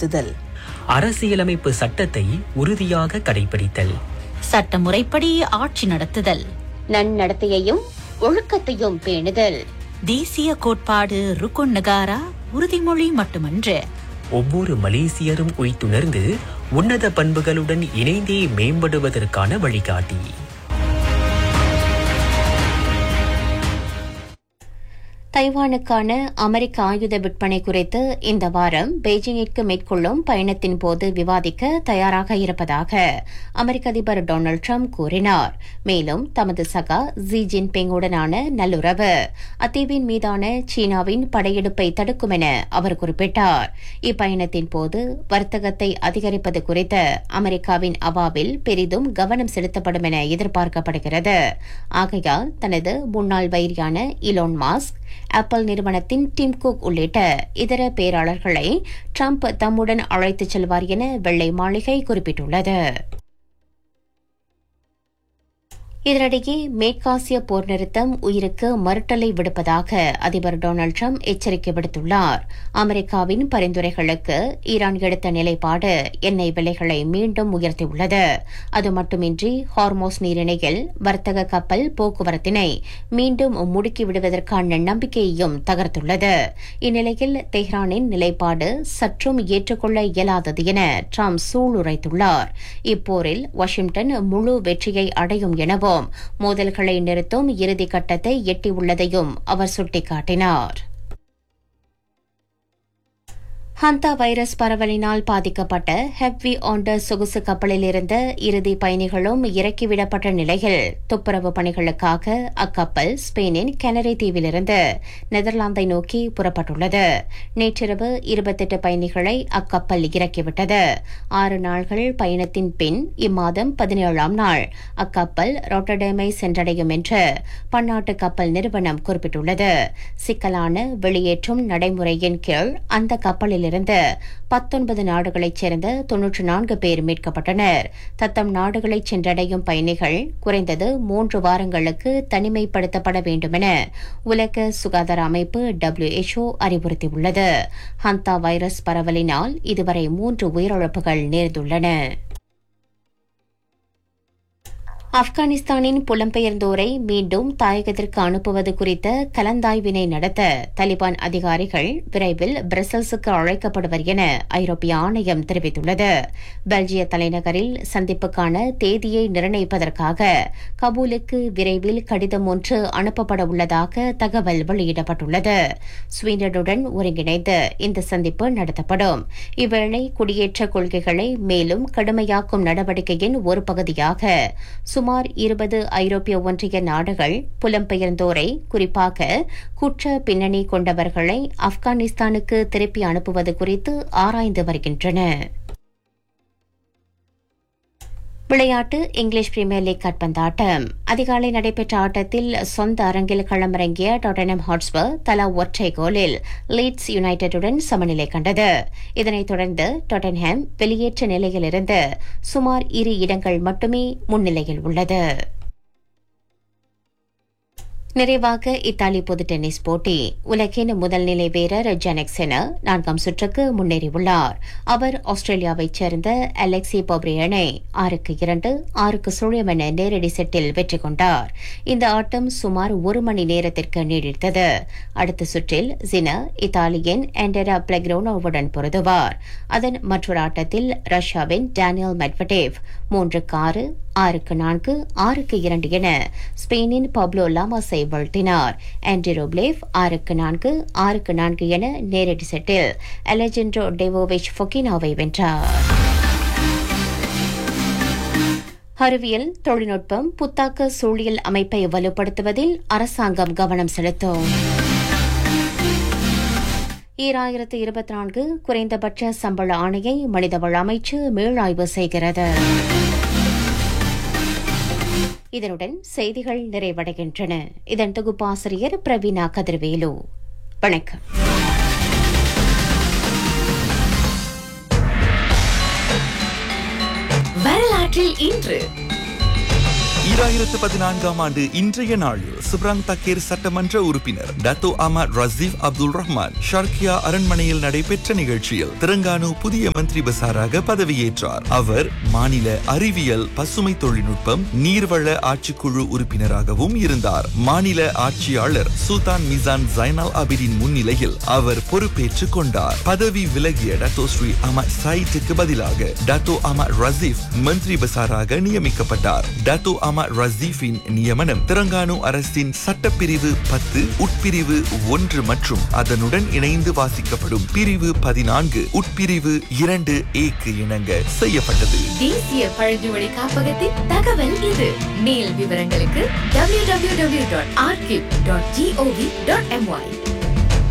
செயற்படுத்துதல் அரசியலமைப்பு சட்டத்தை உறுதியாக கடைபிடித்தல் சட்ட முறைப்படி ஆட்சி நடத்துதல் நன்னடத்தையையும் ஒழுக்கத்தையும் பேணுதல் தேசிய கோட்பாடு ருக்குன் நகாரா உறுதிமொழி மட்டுமன்று ஒவ்வொரு மலேசியரும் உய்த்துணர்ந்து உன்னத பண்புகளுடன் இணைந்தே மேம்படுவதற்கான வழிகாட்டி தைவானுக்கான அமெரிக்க ஆயுத விற்பனை குறித்து இந்த வாரம் பெய்ஜிங்கிற்கு மேற்கொள்ளும் பயணத்தின் போது விவாதிக்க தயாராக இருப்பதாக அமெரிக்க அதிபர் டொனால்டு ட்ரம்ப் கூறினார் மேலும் தமது சகா ஜி ஜின்பிங்குடனான நல்லுறவு அத்தீவின் மீதான சீனாவின் படையெடுப்பை தடுக்கும் என அவர் குறிப்பிட்டார் இப்பயணத்தின் போது வர்த்தகத்தை அதிகரிப்பது குறித்த அமெரிக்காவின் அவாவில் பெரிதும் கவனம் செலுத்தப்படும் என எதிர்பார்க்கப்படுகிறது ஆகையால் தனது முன்னாள் வைரியான இலோன் மாஸ்க் ஆப்பிள் நிறுவனத்தின் டிம் குக் உள்ளிட்ட இதர பேராளர்களை ட்ரம்ப் தம்முடன் அழைத்துச் செல்வார் என வெள்ளை மாளிகை குறிப்பிட்டுள்ளது இதனிடையே மேற்காசிய போர் நிறுத்தம் உயிருக்கு மறுட்டலை விடுப்பதாக அதிபர் டொனால்டு ட்ரம்ப் எச்சரிக்கை விடுத்துள்ளார் அமெரிக்காவின் பரிந்துரைகளுக்கு ஈரான் எடுத்த நிலைப்பாடு எண்ணெய் விலைகளை மீண்டும் உயர்த்தியுள்ளது அது மட்டுமின்றி ஹார்மோஸ் நீரிணையில் வர்த்தக கப்பல் போக்குவரத்தினை மீண்டும் முடுக்கி விடுவதற்கான நம்பிக்கையையும் தகர்த்துள்ளது இந்நிலையில் தெஹ்ரானின் நிலைப்பாடு சற்றும் ஏற்றுக்கொள்ள இயலாதது என ட்ரம்ப் சூளுரைத்துள்ளார் இப்போரில் வாஷிங்டன் முழு வெற்றியை அடையும் எனவும் மோதல்களை நிறுத்தும் இறுதி கட்டத்தை எட்டியுள்ளதையும் அவர் சுட்டிக்காட்டினார் ஹந்தா வைரஸ் பரவலினால் பாதிக்கப்பட்ட ஹெவ்வி ஆண்டர் சொகுசு கப்பலில் இருந்த இறுதி பயணிகளும் இறக்கிவிடப்பட்ட நிலையில் துப்புரவு பணிகளுக்காக அக்கப்பல் ஸ்பெயினின் கெனரி தீவிலிருந்து நெதர்லாந்தை நோக்கி புறப்பட்டுள்ளது நேற்றிரவு இருபத்தெட்டு பயணிகளை அக்கப்பல் இறக்கிவிட்டது ஆறு நாள்கள் பயணத்தின் பின் இம்மாதம் பதினேழாம் நாள் அக்கப்பல் ராட்டர்டேமை சென்றடையும் என்று பன்னாட்டு கப்பல் நிறுவனம் குறிப்பிட்டுள்ளது சிக்கலான வெளியேற்றும் நடைமுறையின் கீழ் அந்த கப்பலில் இருந்து பத்தொன்பது நாடுகளைச் சேர்ந்த தொன்னூற்று நான்கு பேர் மீட்கப்பட்டனர் தத்தம் நாடுகளை சென்றடையும் பயணிகள் குறைந்தது மூன்று வாரங்களுக்கு தனிமைப்படுத்தப்பட வேண்டுமென உலக சுகாதார அமைப்பு டபிள்யூஎச்ஓ அறிவுறுத்தியுள்ளது ஹந்தா வைரஸ் பரவலினால் இதுவரை மூன்று உயிரிழப்புகள் நேர்ந்துள்ளன ஆப்கானிஸ்தானின் புலம்பெயர்ந்தோரை மீண்டும் தாயகத்திற்கு அனுப்புவது குறித்த கலந்தாய்வினை நடத்த தலிபான் அதிகாரிகள் விரைவில் பிரசல்ஸுக்கு அழைக்கப்படுவர் என ஐரோப்பிய ஆணையம் தெரிவித்துள்ளது பெல்ஜிய தலைநகரில் சந்திப்புக்கான தேதியை நிர்ணயிப்பதற்காக கபூலுக்கு விரைவில் கடிதம் ஒன்று அனுப்பப்பட உள்ளதாக தகவல் வெளியிடப்பட்டுள்ளது ஸ்வீடனுடன் ஒருங்கிணைந்து இந்த சந்திப்பு நடத்தப்படும் இவ்வேளை குடியேற்ற கொள்கைகளை மேலும் கடுமையாக்கும் நடவடிக்கையின் ஒரு பகுதியாக சுமார் இருபது ஐரோப்பிய ஒன்றிய நாடுகள் புலம்பெயர்ந்தோரை குறிப்பாக குற்ற பின்னணி கொண்டவர்களை ஆப்கானிஸ்தானுக்கு திருப்பி அனுப்புவது குறித்து ஆராய்ந்து வருகின்றன விளையாட்டு இங்கிலீஷ் பிரீமியர் லீக் காட்பந்தாட்டம் அதிகாலை நடைபெற்ற ஆட்டத்தில் சொந்த அரங்கில் களமிறங்கிய டாட்டனம் ஹாட்ஸ்பர் தலா ஒற்றை கோலில் லீட்ஸ் யுனைடெடுடன் சமநிலை கண்டது இதனைத் தொடர்ந்து டாட்டன்ஹாம் வெளியேற்ற நிலையிலிருந்து சுமார் இரு இடங்கள் மட்டுமே முன்னிலையில் உள்ளது நிறைவாக இத்தாலி பொது டென்னிஸ் போட்டி உலகின் முதல் நிலை வீரர் ஜெனக் செனர் நான்காம் சுற்றுக்கு முன்னேறியுள்ளார் அவர் ஆஸ்திரேலியாவைச் சேர்ந்த அலெக்சி பொப்ரியனை ஆறுக்கு இரண்டு ஆறுக்கு சுழியம் என நேரடி செட்டில் வெற்றி கொண்டார் இந்த ஆட்டம் சுமார் ஒரு மணி நேரத்திற்கு நீடித்தது அடுத்த சுற்றில் ஜினர் இத்தாலியின் ஆண்டரா பிளக்ரோனோவுடன் பொருதுவார் அதன் மற்றொரு ஆட்டத்தில் ரஷ்யாவின் டேனியல் மெட்வடேவ் மூன்றுக்கு ஆறு ஆறுக்கு நான்கு ஆறுக்கு இரண்டு என ஸ்பெயினின் பப்ளோ லாமாஸை வீழ்த்தினார் ஆண்டி ரோப்லேவ் ஆறுக்கு நான்கு ஆறுக்கு நான்கு என நேரடி செட்டில் அலெஜென்ட்ரோ டெவோவிச் ஃபொகினாவை வென்றார் அறிவியல் தொழில்நுட்பம் புத்தாக்க சூழியல் அமைப்பை வலுப்படுத்துவதில் அரசாங்கம் கவனம் செலுத்தும் ஈராயிரத்து இருபத்தி நான்கு குறைந்தபட்ச சம்பள ஆணையை மனிதவள அமைச்சு மீளாய்வு செய்கிறது இதனுடன் செய்திகள் நிறைவடைகின்றன இதன் தொகுப்பாசிரியர் பிரவீனா கதிர்வேலு வணக்கம் வரலாற்றில் இன்று ஈராயிரத்து பதினான்காம் ஆண்டு இன்றைய நாளில் சுப்ராங் தக்கேர் சட்டமன்ற உறுப்பினர் Dato Amar Rasip Abdul Rahman Sharqiya அரண்மனையில் நடைபெற்ற நிகழ்ச்சியில் தெலங்கானு புதிய மந்திரி பசாராக பதவியேற்றார் அவர் மாநில அறிவியல் பசுமை தொழில்நுட்பம் நீர்வள ஆட்சிக்குழு உறுப்பினராகவும் இருந்தார் மாநில ஆட்சியாளர் சுல்தான் மிசான் ஜைனல் அபிடின் முன்னிலையில் அவர் பொறுப்பேற்றுக் கொண்டார் பதவி விலகிய டத்தோ ஸ்ரீ அமர் சயிட்டுக்கு பதிலாக டத்தோ அமர் ரசீப் மந்திரி பசாராக நியமிக்கப்பட்டார் டத்தோ அமர் ரசீஃபின் நியமனம் தெலங்கானு அரசின் சட்டப்பிரிவு பத்து உட்பிரிவு ஒன்று மற்றும் அதனுடன் இணைந்து வாசிக்கப்படும் பிரிவு பதினான்கு உட்பிரிவு இரண்டு ஏக்கு இணங்க செய்யப்பட்டது தேசிய பழங்குமொழி காப்பகத்தின் தகவல் இது மேல் விவரங்களுக்கு www.archive.gov.my